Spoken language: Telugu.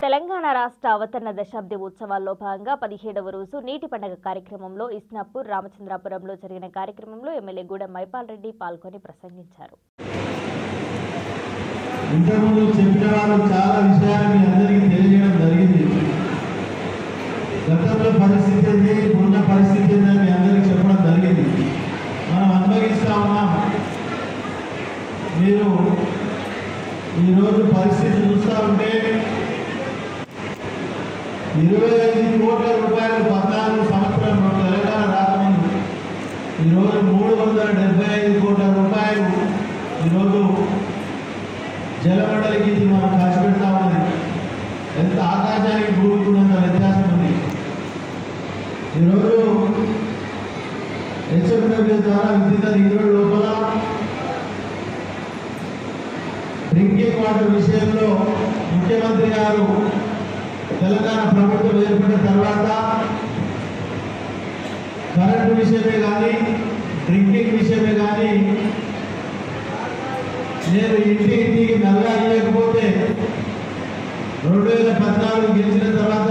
తెలంగాణ రాష్ట్ర అవతరణ దశాబ్ది ఉత్సవాల్లో భాగంగా పదిహేడవ రోజు నీటి పండుగ కార్యక్రమంలో ఇస్నాపూర్ రామచంద్రాపురంలో జరిగిన కార్యక్రమంలో ఎమ్మెల్యే గూడెం మైపాల్ రెడ్డి పాల్గొని ప్రసంగించారు ఇంతకుముందు చెప్పిన వాళ్ళు చాలా విషయాలు మీ అందరికీ తెలియజేయడం జరిగింది గతంలో పరిస్థితి ఏంది ఉన్న పరిస్థితి ఏందని మీ అందరికీ చెప్పడం జరిగింది మనం అనుభవిస్తా ఉన్నాం మీరు ఈరోజు పరిస్థితి చూస్తూ ఉంటే ఇరవై ఐదు కోట్ల రూపాయలు పద్నాలుగు సంవత్సరంలో తెలంగాణ రాకముందు ఈరోజు మూడు వందల డెబ్బై ఐదు కోట్ల రూపాయలు ఈరోజు జలమండలికి ఇది మనం ఖర్చు పెడతా ఉన్నది ఎంత ఆకాశానికి భూమికి ఉన్నంత వ్యత్యాసం ఉంది ఈరోజు హెచ్ఎండబ్ల్యూ ద్వారా విద్యుత్ అధికారుల లోపల డ్రింకింగ్ వాటర్ విషయంలో ముఖ్యమంత్రి గారు తెలంగాణ ప్రభుత్వం ఏర్పడిన తర్వాత కరెంటు విషయమే కానీ డ్రింకింగ్ విషయమే కానీ నేను ఇంటి ఇంటికి నల్లా ఇవ్వకపోతే రెండు వేల పద్నాలుగు గెలిచిన తర్వాత